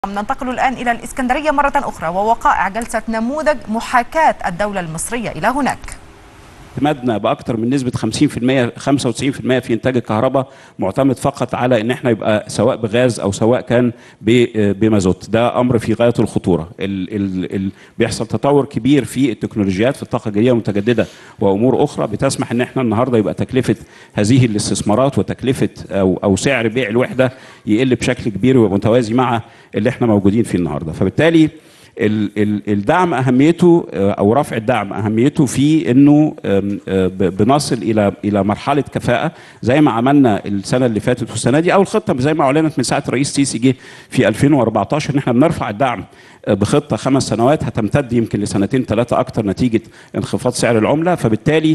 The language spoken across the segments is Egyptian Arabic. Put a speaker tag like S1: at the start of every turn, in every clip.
S1: ننتقل الآن إلى الإسكندرية مرة أخرى ووقائع جلسة نموذج محاكاة الدولة المصرية إلى هناك
S2: اعتمادنا باكثر من نسبه 50% 95% في انتاج الكهرباء معتمد فقط على ان احنا يبقى سواء بغاز او سواء كان ب- بمازوت ده امر في غايه الخطوره ال ال ال بيحصل تطور كبير في التكنولوجيات في الطاقه الجديده المتجدده وامور اخرى بتسمح ان احنا النهارده يبقى تكلفه هذه الاستثمارات وتكلفه او او سعر بيع الوحده يقل بشكل كبير ويبقى متوازي مع اللي احنا موجودين فيه النهارده فبالتالي ال- ال- الدعم اهميته آه، او رفع الدعم اهميته في انه آم، آه، ب- بنصل الى الى مرحله كفاءه زي ما عملنا السنه اللي فاتت والسنه دي او الخطه زي ما اعلنت من ساعه الرئيس سيسي جه في 2014 ان احنا بنرفع الدعم آه، بخطه خمس سنوات هتمتد يمكن لسنتين ثلاثه اكتر نتيجه انخفاض سعر العمله فبالتالي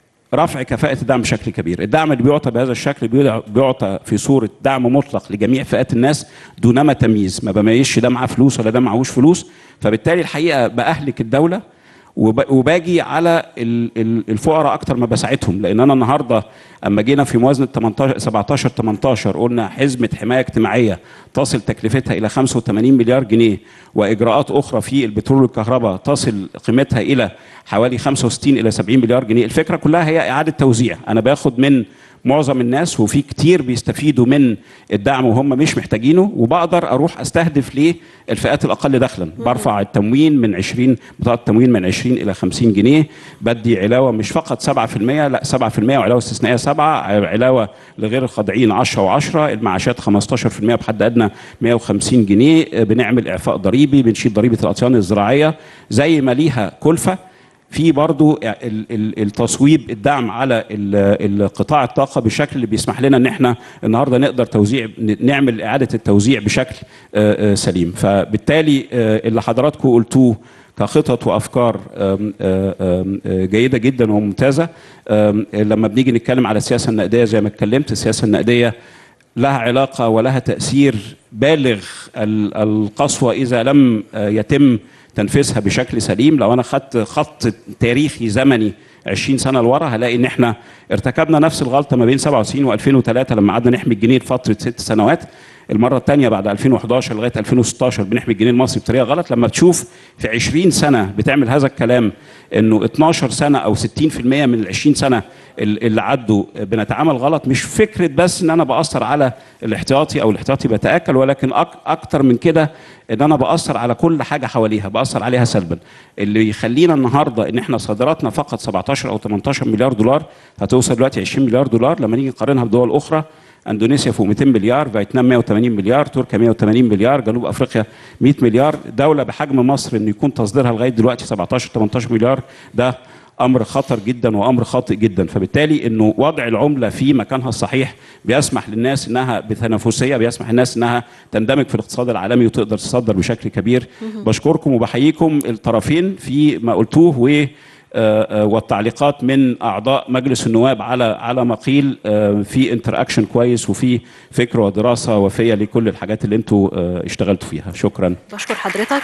S2: رفع كفاءة الدعم بشكل كبير الدعم اللي بيعطى بهذا الشكل بيدع- بيعطى في صورة دعم مطلق لجميع فئات الناس دونما تمييز ما بميزش ده معاه فلوس ولا ده معهوش فلوس فبالتالي الحقيقة بأهلك الدولة وب- وباجي على ال- ال- الفقراء اكتر ما بساعدهم لان انا النهارده اما جينا في موازنه 18 17 18 قلنا حزمه حمايه اجتماعيه تصل تكلفتها الى 85 مليار جنيه واجراءات اخرى في البترول والكهرباء تصل قيمتها الى حوالي 65 الى 70 مليار جنيه الفكره كلها هي اعاده توزيع انا باخد من معظم الناس وفي كتير بيستفيدوا من الدعم وهم مش محتاجينه وبقدر اروح استهدف للفئات الاقل دخلا برفع التموين من 20 بطاقه التموين من 20 الى 50 جنيه بدي علاوه مش فقط 7% لا 7% وعلاوه استثنائيه 7 علاوه لغير الخاضعين 10 و10 المعاشات 15% بحد ادنى 150 جنيه بنعمل اعفاء ضريبي بنشيل ضريبه الاطيان الزراعيه زي ما ليها كلفه في برضو ال- ال- التصويب الدعم على ال- القطاع الطاقة بشكل اللي بيسمح لنا ان احنا النهاردة نقدر توزيع نعمل اعادة التوزيع بشكل آه، آه، سليم فبالتالي آه، اللي حضراتكم قلتوه كخطط وافكار آم، آه، آم، آه، جيده جدا وممتازه آم، لما بنيجي نتكلم على السياسه النقديه زي ما اتكلمت السياسه النقديه لها علاقه ولها تاثير بالغ ال- القسوه اذا لم آه، يتم تنفيذها بشكل سليم لو انا خدت خط تاريخي زمني 20 سنه لورا هلاقي ان احنا ارتكبنا نفس الغلطه ما بين 97 و2003 لما قعدنا نحمي الجنيه لفتره ست سنوات المره الثانيه بعد 2011 لغايه 2016 بنحمي الجنيه المصري بطريقه غلط لما تشوف في 20 سنه بتعمل هذا الكلام انه 12 سنه او 60% من ال 20 سنه ال- اللي عدوا بنتعامل غلط مش فكره بس ان انا باثر على الاحتياطي او الاحتياطي بيتاكل ولكن أك اكتر من كده ان انا باثر على كل حاجه حواليها باثر عليها سلبا اللي يخلينا النهارده ان احنا صادراتنا فقط 17 او 18 مليار دولار هتوصل دلوقتي 20 مليار دولار لما نيجي نقارنها بدول اخرى اندونيسيا فوق 200 مليار فيتنام 180 مليار تركيا 180 مليار جنوب افريقيا 100 مليار دوله بحجم مصر انه يكون تصديرها لغايه دلوقتي 17 18 مليار ده امر خطر جدا وامر خاطئ جدا فبالتالي انه وضع العمله في مكانها الصحيح بيسمح للناس انها بتنافسيه بيسمح للناس انها تندمج في الاقتصاد العالمي وتقدر تصدر بشكل كبير بشكركم وبحييكم الطرفين في ما قلتوه و آه، آه، والتعليقات من اعضاء مجلس النواب على على ما قيل آه، في انتر اكشن كويس وفي فكر ودراسه وفيه لكل الحاجات اللي انتوا آه، اشتغلتوا فيها شكرا
S3: بشكر حضرتك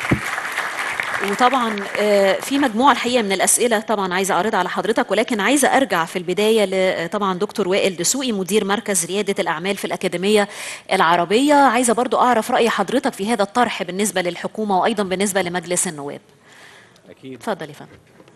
S3: وطبعا آه، في مجموعه الحقيقه من الاسئله طبعا عايزه اعرضها على حضرتك ولكن عايزه ارجع في البدايه ل- طبعا دكتور وائل دسوقي مدير مركز رياده الاعمال في الاكاديميه العربيه عايزه برضو اعرف راي حضرتك في هذا الطرح بالنسبه للحكومه وايضا بالنسبه لمجلس النواب
S4: اكيد
S3: اتفضل يا فندم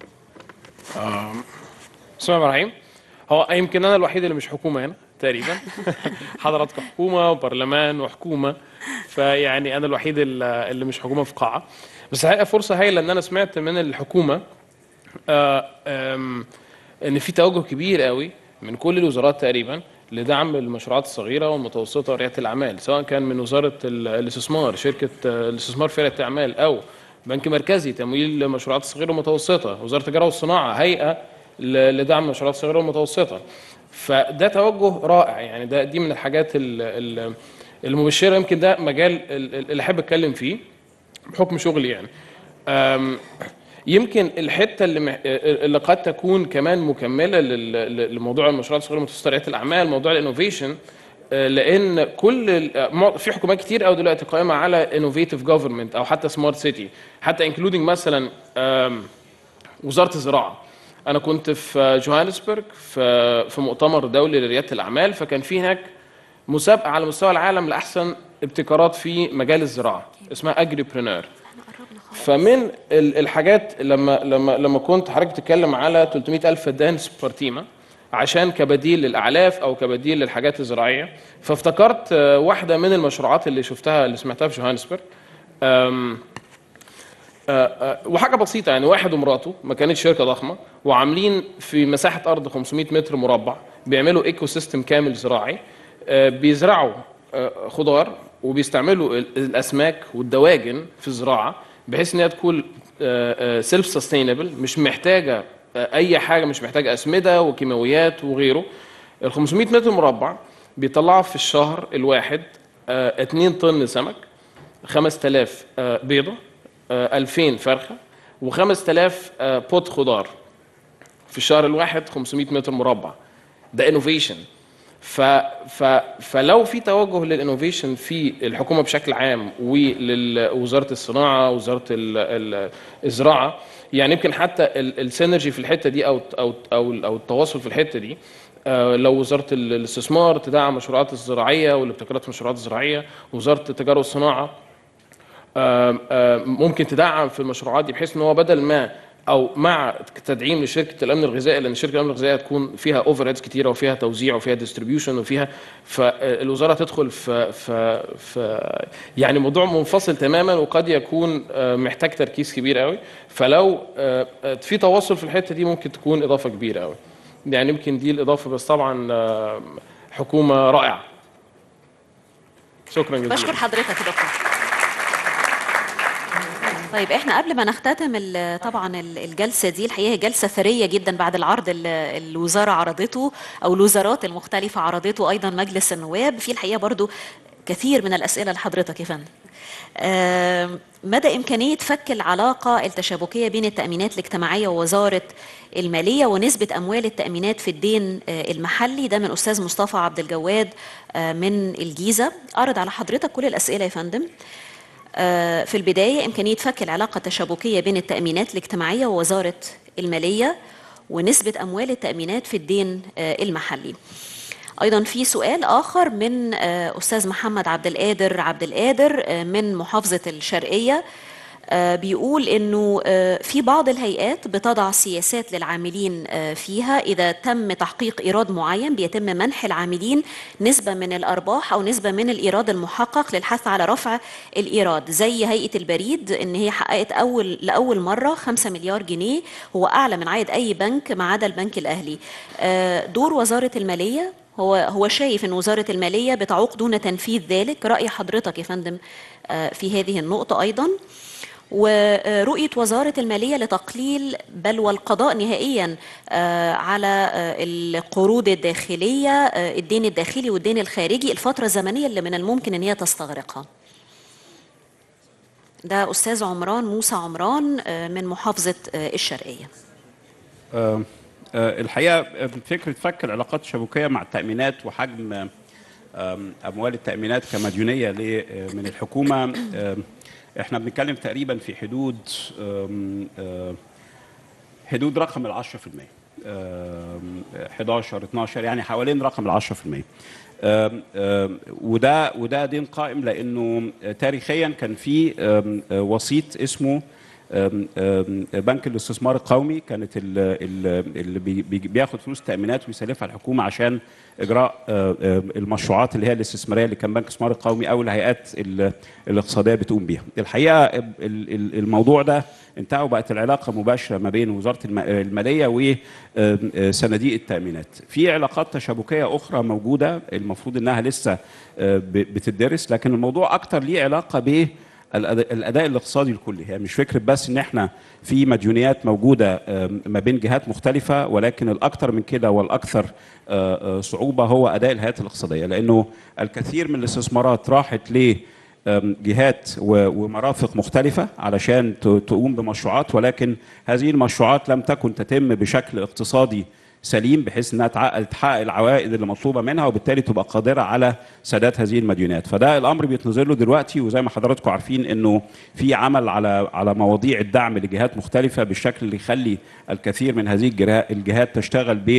S4: بسم الله الرحمن الرحيم هو يمكن انا الوحيد اللي مش حكومه هنا تقريبا حضراتكم حكومه وبرلمان وحكومه فيعني انا الوحيد اللي اللي مش حكومه في قاعه بس الحقيقه فرصه هايله ان انا سمعت من الحكومه آه، آم، ان في توجه كبير قوي من كل الوزارات تقريبا لدعم المشروعات الصغيره والمتوسطه ورياده الاعمال سواء كان من وزاره ال- الاستثمار شركه آه، الاستثمار في رياده الاعمال او بنك مركزي تمويل المشروعات الصغيره والمتوسطه وزاره التجاره والصناعه هيئه ل- لدعم المشروعات الصغيره والمتوسطه فده توجه رائع يعني ده دي من الحاجات ال- ال- المبشره يمكن ده مجال ال- ال- اللي احب اتكلم فيه بحكم شغلي يعني أم، يمكن الحته اللي مح... اللي قد تكون كمان مكمله لل- لل- لموضوع المشروعات الصغيره ومتوسطه رياده الاعمال موضوع الانوفيشن لان كل ال- مع- في حكومات كتير قوي دلوقتي قائمه على انوفيتيف جوفرمنت او حتى سمارت سيتي حتى انكلودنج مثلا أم، وزاره الزراعه انا كنت في جوهانسبرج في في مؤتمر دولي لرياده الاعمال فكان في هناك مسابقه على مستوى العالم لاحسن ابتكارات في مجال الزراعه اسمها اجريبرينور فمن ال- الحاجات لما لما لما كنت حضرتك بتتكلم على 300 الف فدان سبارتيما عشان كبديل للاعلاف او كبديل للحاجات الزراعيه فافتكرت آه، واحده من المشروعات اللي شفتها اللي سمعتها في جوهانسبرج أم، آه، آه، وحاجه بسيطه يعني واحد ومراته ما كانتش شركه ضخمه وعاملين في مساحه ارض 500 متر مربع بيعملوا ايكو سيستم كامل زراعي آه، بيزرعوا آه، خضار وبيستعملوا ال- الاسماك والدواجن في الزراعه بحيث ان هي تكون سيلف سستينبل مش محتاجه آه، اي حاجه مش محتاجه اسمده وكيماويات وغيره ال 500 متر مربع بيطلعوا في الشهر الواحد 2 طن سمك 5000 آه، بيضه آه، 2000 فرخه و5000 بوت خضار في الشهر الواحد 500 متر مربع ده انوفيشن ف ف فلو في توجه للانوفيشن في الحكومه بشكل عام ولوزاره الصناعه وزاره ال- ال- الزراعه يعني يمكن حتى ال- السينرجي في الحته دي او او او او التواصل في الحته دي آه، لو وزاره ال- الاستثمار تدعم المشروعات الزراعيه والابتكارات في المشروعات الزراعيه وزاره التجاره والصناعه آم، آم، ممكن تدعم في المشروعات دي بحيث ان هو بدل ما او مع تدعيم لشركه الامن الغذائي لان شركه الامن الغذائي هتكون فيها اوفر هيدز كتيره وفيها توزيع وفيها ديستريبيوشن وفيها فالوزاره تدخل في في في يعني موضوع منفصل تماما وقد يكون آه، محتاج تركيز كبير قوي فلو آه، آه، في تواصل في الحته دي ممكن تكون اضافه كبيره قوي يعني يمكن دي الاضافه بس طبعا آه، حكومه رائعه شكرا جزيلا
S3: بشكر حضرتك يا دكتور طيب احنا قبل ما نختتم ال- طبعا ال- الجلسه دي الحقيقه هي جلسه ثريه جدا بعد العرض اللي الوزاره عرضته او الوزارات المختلفه عرضته ايضا مجلس النواب في الحقيقه برضو كثير من الاسئله لحضرتك يا فندم آم، مدى إمكانية فك العلاقة التشابكية بين التأمينات الاجتماعية ووزارة المالية ونسبة أموال التأمينات في الدين آه، المحلي ده من أستاذ مصطفى عبد الجواد آه، من الجيزة أعرض على حضرتك كل الأسئلة يا فندم آه، في البداية إمكانية فك العلاقة التشابكية بين التأمينات الاجتماعية ووزارة المالية ونسبة أموال التأمينات في الدين آه، المحلي ايضا في سؤال اخر من آه، استاذ محمد عبد القادر عبد القادر آه، من محافظه الشرقيه آه، بيقول انه آه، في بعض الهيئات بتضع سياسات للعاملين آه، فيها اذا تم تحقيق ايراد معين بيتم منح العاملين نسبه من الارباح او نسبه من الايراد المحقق للحث على رفع الايراد زي هيئه البريد ان هي حققت اول لاول مره 5 مليار جنيه هو اعلى من عائد اي بنك ما عدا البنك الاهلي آه، دور وزاره الماليه هو هو شايف ان وزاره الماليه بتعوق دون تنفيذ ذلك راي حضرتك يا فندم آه، في هذه النقطه ايضا ورؤيه وزاره الماليه لتقليل بل والقضاء نهائيا آه، على آه، القروض الداخليه آه، الدين الداخلي والدين الخارجي الفتره الزمنيه اللي من الممكن ان هي تستغرقها ده استاذ عمران موسى عمران آه، من محافظه آه، الشرقيه
S2: آه، آه، الحقيقه آه، فكره فك العلاقات الشبكيه مع التامينات وحجم آه، آم، اموال التامينات كمديونيه ل- آه، من الحكومه آه، احنا بنتكلم تقريبا في حدود آم، آه، حدود رقم ال 10% آم، 11 12 يعني حوالين رقم ال 10% آم، آم، وده وده دين قائم لانه تاريخيا كان في آم، آه، وسيط اسمه آم، آم، بنك الاستثمار القومي كانت ال- ال- اللي بي- بي- بياخد فلوس تامينات ويسلفها الحكومه عشان اجراء آه، آه، المشروعات اللي هي الاستثماريه اللي كان بنك الاستثمار القومي او الهيئات ال- الاقتصاديه بتقوم بيها. الحقيقه ال- ال- الموضوع ده انتهى وبقت العلاقه مباشره ما بين وزاره الم- الماليه وصناديق التامينات. في علاقات تشابكيه اخرى موجوده المفروض انها لسه آه، ب- بتدرس لكن الموضوع اكتر ليه علاقه ب الأداء الأداء الاقتصادي الكلي هي مش فكرة بس إن إحنا في مديونيات موجودة آم، ما بين جهات مختلفة ولكن الأكثر من كده والأكثر آه، آه، صعوبة هو أداء الهيئات الاقتصادية لأنه الكثير من الاستثمارات راحت ل آم، جهات و- ومرافق مختلفة علشان ت- تقوم بمشروعات ولكن هذه المشروعات لم تكن تتم بشكل اقتصادي سليم بحيث انها تحقق تحقق العوائد اللي مطلوبه منها وبالتالي تبقى قادره على سداد هذه المديونات فده الامر بيتنظر له دلوقتي وزي ما حضراتكم عارفين انه في عمل على على مواضيع الدعم لجهات مختلفه بالشكل اللي يخلي الكثير من هذه الجرا- الجهات تشتغل ب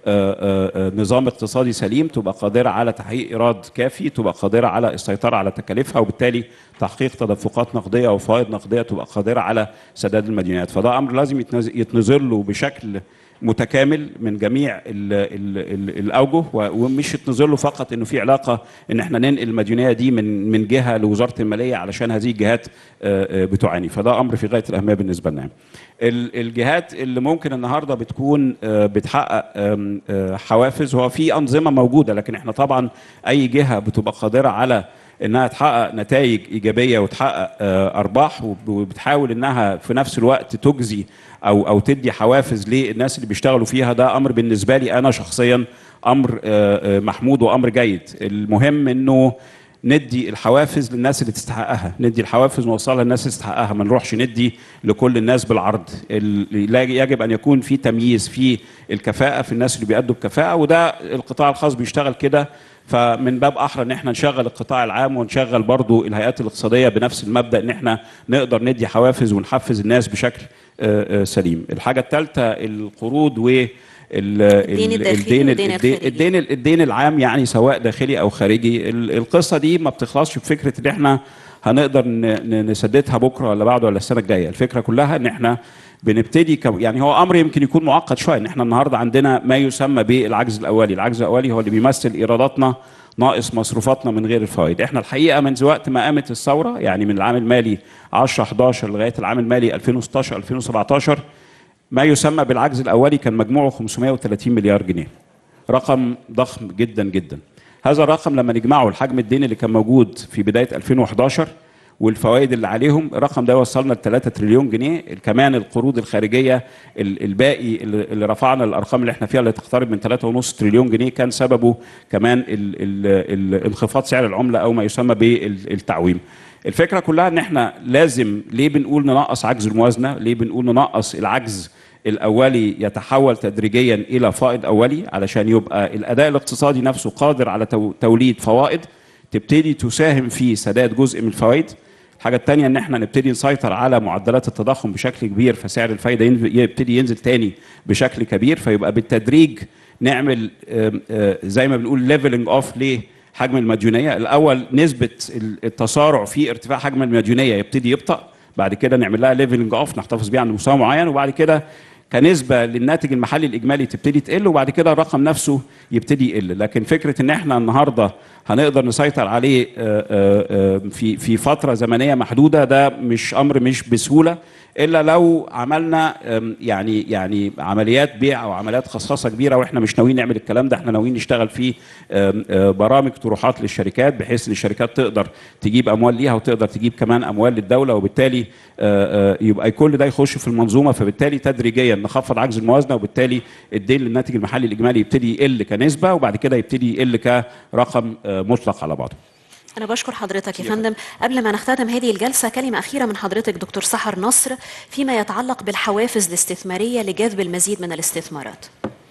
S2: آه، آه، آه، نظام اقتصادي سليم تبقى قادره على تحقيق ايراد كافي تبقى قادره على السيطره على تكاليفها وبالتالي تحقيق تدفقات نقديه وفوائد نقديه تبقى قادره على سداد المديونات فده امر لازم يتنز- يتنظر له بشكل متكامل من جميع ال ال ال الاوجه و- ومش يتنظر له فقط انه في علاقه ان احنا ننقل المديونيه دي من من جهه لوزاره الماليه علشان هذه الجهات آه، آه، بتعاني فده امر في غايه الاهميه بالنسبه لنا ال- الجهات اللي ممكن النهارده بتكون آه، بتحقق آم، آه، حوافز هو في انظمه موجوده لكن احنا طبعا اي جهه بتبقى قادره على انها تحقق نتائج ايجابيه وتحقق آه، ارباح وب- وبتحاول انها في نفس الوقت تجزي او او تدي حوافز للناس اللي بيشتغلوا فيها ده امر بالنسبه لي انا شخصيا امر آه، آه، محمود وامر جيد المهم انه ندي الحوافز للناس اللي تستحقها ندي الحوافز نوصلها للناس اللي تستحقها ما نروحش ندي لكل الناس بالعرض ال- لا- يجب ان يكون في تمييز في الكفاءه في الناس اللي بيأدوا بكفاءه وده القطاع الخاص بيشتغل كده فمن باب احرى ان احنا نشغل القطاع العام ونشغل برضو الهيئات الاقتصاديه بنفس المبدا ان احنا نقدر ندي حوافز ونحفز الناس بشكل آه، آه، سليم الحاجه الثالثه القروض و ال-
S3: الدين
S2: ال-
S3: الداخلي
S2: الدين
S3: والدين
S2: الدين,
S3: الخارجي.
S2: الدين الدين العام يعني سواء داخلي او خارجي ال- القصه دي ما بتخلصش بفكره ان احنا هنقدر ن- ن- نسددها بكره ولا بعده ولا السنه الجايه الفكره كلها ان احنا بنبتدي كم يعني هو امر يمكن يكون معقد شويه ان احنا النهارده عندنا ما يسمى بالعجز الاولي العجز الاولي هو اللي بيمثل ايراداتنا ناقص مصروفاتنا من غير الفوائد احنا الحقيقه من وقت ما قامت الثوره يعني من العام المالي 10 11 لغايه العام المالي 2016 2017 ما يسمى بالعجز الاولي كان مجموعه 530 مليار جنيه رقم ضخم جدا جدا هذا الرقم لما نجمعه لحجم الدين اللي كان موجود في بدايه 2011 والفوائد اللي عليهم الرقم ده وصلنا ل 3 تريليون جنيه كمان القروض الخارجيه ال- الباقي اللي اللي رفعنا الارقام اللي احنا فيها اللي تقترب من 3.5 تريليون جنيه كان سببه كمان ال ال ال انخفاض سعر العمله او ما يسمى بالتعويم الفكره كلها ان احنا لازم ليه بنقول ننقص عجز الموازنه ليه بنقول ننقص العجز الاولي يتحول تدريجيا الى فائض اولي علشان يبقى الاداء الاقتصادي نفسه قادر على تو- توليد فوائد تبتدي تساهم في سداد جزء من الفوائد الحاجة التانية ان احنا نبتدي نسيطر على معدلات التضخم بشكل كبير فسعر الفايدة ينزل- يبتدي ينزل تاني بشكل كبير فيبقى بالتدريج نعمل آم، آه، زي ما بنقول ليفلنج اوف لحجم المديونية الاول نسبة ال- التسارع في ارتفاع حجم المديونية يبتدي يبطأ بعد كده نعمل لها ليفلنج اوف نحتفظ بيها عند مستوى معين وبعد كده كنسبه للناتج المحلي الاجمالي تبتدي تقل وبعد كده الرقم نفسه يبتدي يقل لكن فكره ان احنا النهارده هنقدر نسيطر عليه آه، آه، آه، في في فتره زمنيه محدوده ده مش امر مش بسهوله الا لو عملنا آم، يعني يعني عمليات بيع او عمليات خصاصه كبيره واحنا مش ناويين نعمل الكلام ده احنا ناويين نشتغل في آم، آه، برامج طروحات للشركات بحيث ان الشركات تقدر تجيب اموال ليها وتقدر تجيب كمان اموال للدوله وبالتالي آه، آه، يبقى كل ده يخش في المنظومه فبالتالي تدريجيا نخفض عجز الموازنه وبالتالي الدين للناتج المحلي الاجمالي يبتدي يقل كنسبه وبعد كده يبتدي يقل كرقم آه، مطلق على بعضه
S3: أنا بشكر حضرتك يا فندم قبل ما نختتم هذه الجلسة كلمة أخيرة من حضرتك دكتور سحر نصر فيما يتعلق بالحوافز الاستثمارية لجذب المزيد من الاستثمارات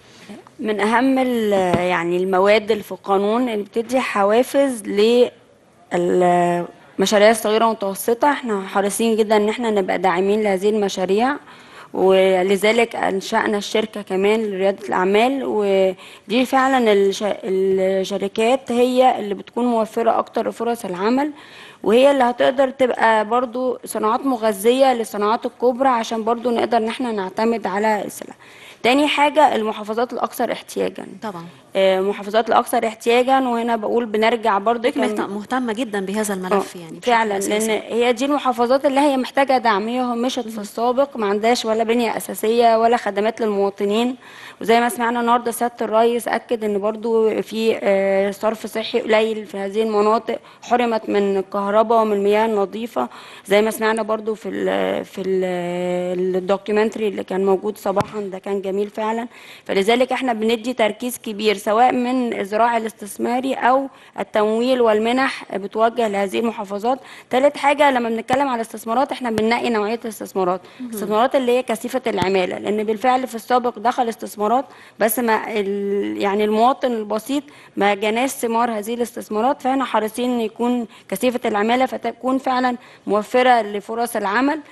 S5: من اهم ال- يعني المواد اللي في القانون اللي بتدي حوافز للمشاريع الصغيره والمتوسطه احنا حريصين جدا ان احنا نبقى داعمين لهذه المشاريع ولذلك انشانا الشركه كمان لرياده الاعمال ودي فعلا الش- الشركات هي اللي بتكون موفره اكتر فرص العمل وهي اللي هتقدر تبقى برضو صناعات مغذيه للصناعات الكبرى عشان برضو نقدر ان احنا نعتمد على السلع تاني حاجة المحافظات الأكثر احتياجا
S3: طبعا
S5: آه، محافظات الأكثر احتياجا وهنا بقول بنرجع برضو
S3: حضرتك
S5: كان-
S3: مهت- مهتمة جدا بهذا الملف
S5: آه،
S3: يعني بشكل
S5: فعلا
S3: أساسي.
S5: لان هي دي المحافظات اللي هي محتاجه دعم هي همشت في السابق ما عندهاش ولا بنيه اساسيه ولا خدمات للمواطنين وزي ما سمعنا النهارده سياده الرئيس اكد ان برضو في آه، صرف صحي قليل في هذه المناطق حرمت من الكهرباء ومن المياه النظيفه زي ما سمعنا برضو في ال في ال الدوكيومنتري اللي كان موجود صباحا ده كان جميل فعلا فلذلك احنا بندي تركيز كبير سواء من الزراعي الاستثماري او التمويل والمنح بتوجه لهذه المحافظات ثالث حاجه لما بنتكلم على الاستثمارات احنا بننقي نوعيه الاستثمارات الاستثمارات اللي هي كثيفه العماله لان بالفعل في السابق دخل استثمارات بس ما ال- يعني المواطن البسيط ما جناش ثمار هذه الاستثمارات فاحنا حريصين ان يكون كثيفه العماله فتكون فعلا موفره لفرص العمل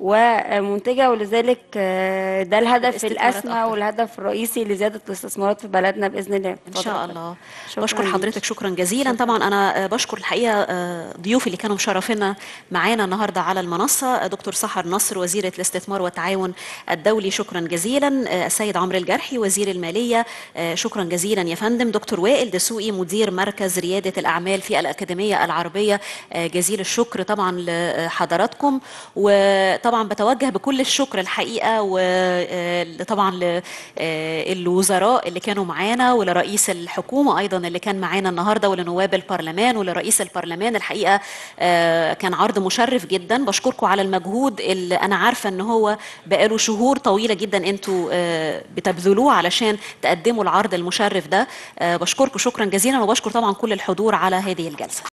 S5: ومنتجه ولذلك آه، ده الهدف
S3: الاستثمارات
S5: الاسمى
S3: أكتر.
S5: والهدف الرئيسي لزياده الاستثمارات في بلدنا باذن الله
S3: ان شاء الله
S5: شكراً
S3: بشكر
S5: ليك.
S3: حضرتك شكرا جزيلا طبعا انا آه، بشكر الحقيقه آه، ضيوفي اللي كانوا مشرفينا معانا النهارده على المنصه آه، دكتور سحر نصر وزيره الاستثمار والتعاون الدولي شكرا جزيلا آه، السيد عمرو الجرحي وزير الماليه آه، شكرا جزيلا يا فندم دكتور وائل دسوقي مدير مركز رياده الاعمال في الاكاديميه العربيه آه، جزيل الشكر طبعا لحضراتكم وطبعا بتوجه بكل الشكر الحقيقه وطبعا للوزراء اللي كانوا معانا ولرئيس الحكومه ايضا اللي كان معانا النهارده ولنواب البرلمان ولرئيس البرلمان الحقيقه آه، كان عرض مشرف جدا بشكركم على المجهود اللي انا عارفه ان هو بقاله شهور طويله جدا انتوا آه، بتبذلوه علشان تقدموا العرض المشرف ده آه، بشكركم شكرا جزيلا وبشكر طبعا كل الحضور على هذه الجلسه